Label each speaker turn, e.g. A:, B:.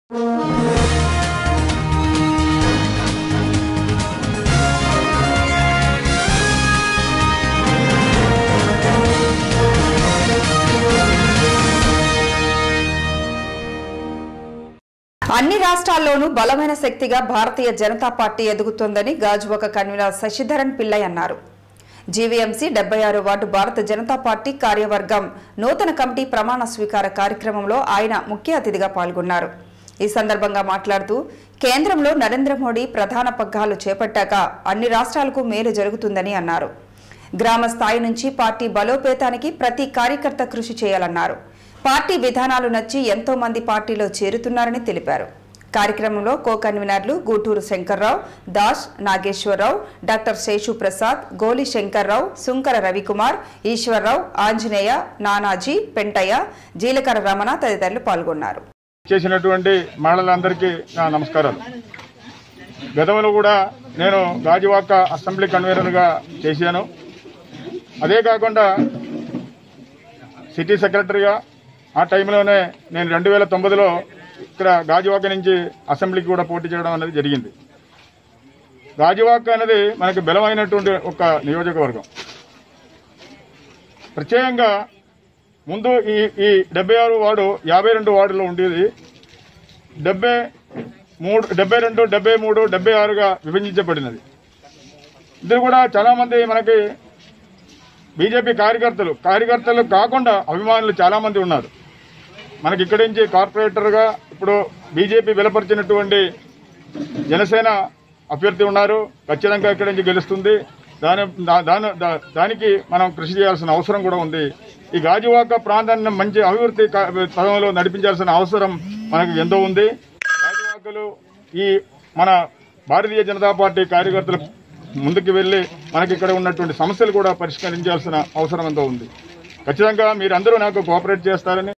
A: అన్ని రాష్ట్రాల్లోనూ బలమైన శక్తిగా భారతీయ జనతా పార్టీ ఎదుగుతోందని గాజువాక కన్వీనర్ శశిధరన్ పిల్లై అన్నారు జీవీఎంసీ డెబ్బై ఆరు వార్డు భారత జనతా పార్టీ కార్యవర్గం నూతన కమిటీ ప్రమాణ స్వీకార కార్యక్రమంలో ఆయన ముఖ్య అతిథిగా పాల్గొన్నారు ఈ సందర్భంగా మాట్లాడుతూ కేంద్రంలో నరేంద్ర మోడీ ప్రధాన పగ్గాలు చేపట్టాక అన్ని రాష్ట్రాలకు మేలు జరుగుతుందని అన్నారు గ్రామ స్థాయి నుంచి పార్టీ బలోపేతానికి ప్రతి కార్యకర్త కృషి చేయాలన్నారు పార్టీ విధానాలు నచ్చి ఎంతో మంది పార్టీలో చేరుతున్నారని తెలిపారు కార్యక్రమంలో కో కన్వీనర్లు గూటూరు శంకర్రావు దాస్ నాగేశ్వరరావు డాక్టర్ శేషు ప్రసాద్ గోలి శంకర్రావు సుంకర రవికుమార్ ఈశ్వరరావు ఆంజనేయ నానాజీ పెంటయ్య జీలకర్ర రమణ తదితరులు పాల్గొన్నారు
B: చేసినటువంటి మహిళలందరికీ నా నమస్కారాలు గతంలో కూడా నేను గాజువాక అసెంబ్లీ కన్వీనర్గా చేశాను అదే కాకుండా సిటీ సెక్రటరీగా ఆ టైంలోనే నేను రెండు వేల తొమ్మిదిలో ఇక్కడ గాజువాక నుంచి అసెంబ్లీకి కూడా పోటీ చేయడం అనేది జరిగింది గాజువాక అనేది మనకి బలమైనటువంటి ఒక నియోజకవర్గం ప్రత్యేకంగా ముందు ఈ ఈ డెబ్బై ఆరు వార్డు యాభై రెండు వార్డులో ఉండేది డెబ్బై మూడు డెబ్బై రెండు డెబ్బై మూడు డెబ్బై ఆరుగా విభజించబడినది ఇది కూడా చాలామంది మనకి బీజేపీ కార్యకర్తలు కార్యకర్తలు కాకుండా అభిమానులు చాలామంది ఉన్నారు మనకి ఇక్కడి నుంచి కార్పొరేటర్గా ఇప్పుడు బీజేపీ బలపరిచినటువంటి జనసేన అభ్యర్థి ఉన్నారు ఖచ్చితంగా ఇక్కడి నుంచి గెలుస్తుంది దాని దా- దాని దా- దానికి మనం కృషి చేయాల్సిన అవసరం కూడా ఉంది ఈ గాజువాక ప్రాంతాన్ని మంచి అభివృద్ధి కా- పదంలో నడిపించాల్సిన అవసరం మనకు ఎంతో ఉంది గాజువాకలు ఈ మన భారతీయ జనతా పార్టీ కార్యకర్తలు ముందుకు వెళ్లి మనకి ఇక్కడ ఉన్నటువంటి సమస్యలు కూడా పరిష్కరించాల్సిన అవసరం ఎంతో ఉంది ఖచ్చితంగా మీరందరూ నాకు కోఆపరేట్ చేస్తారని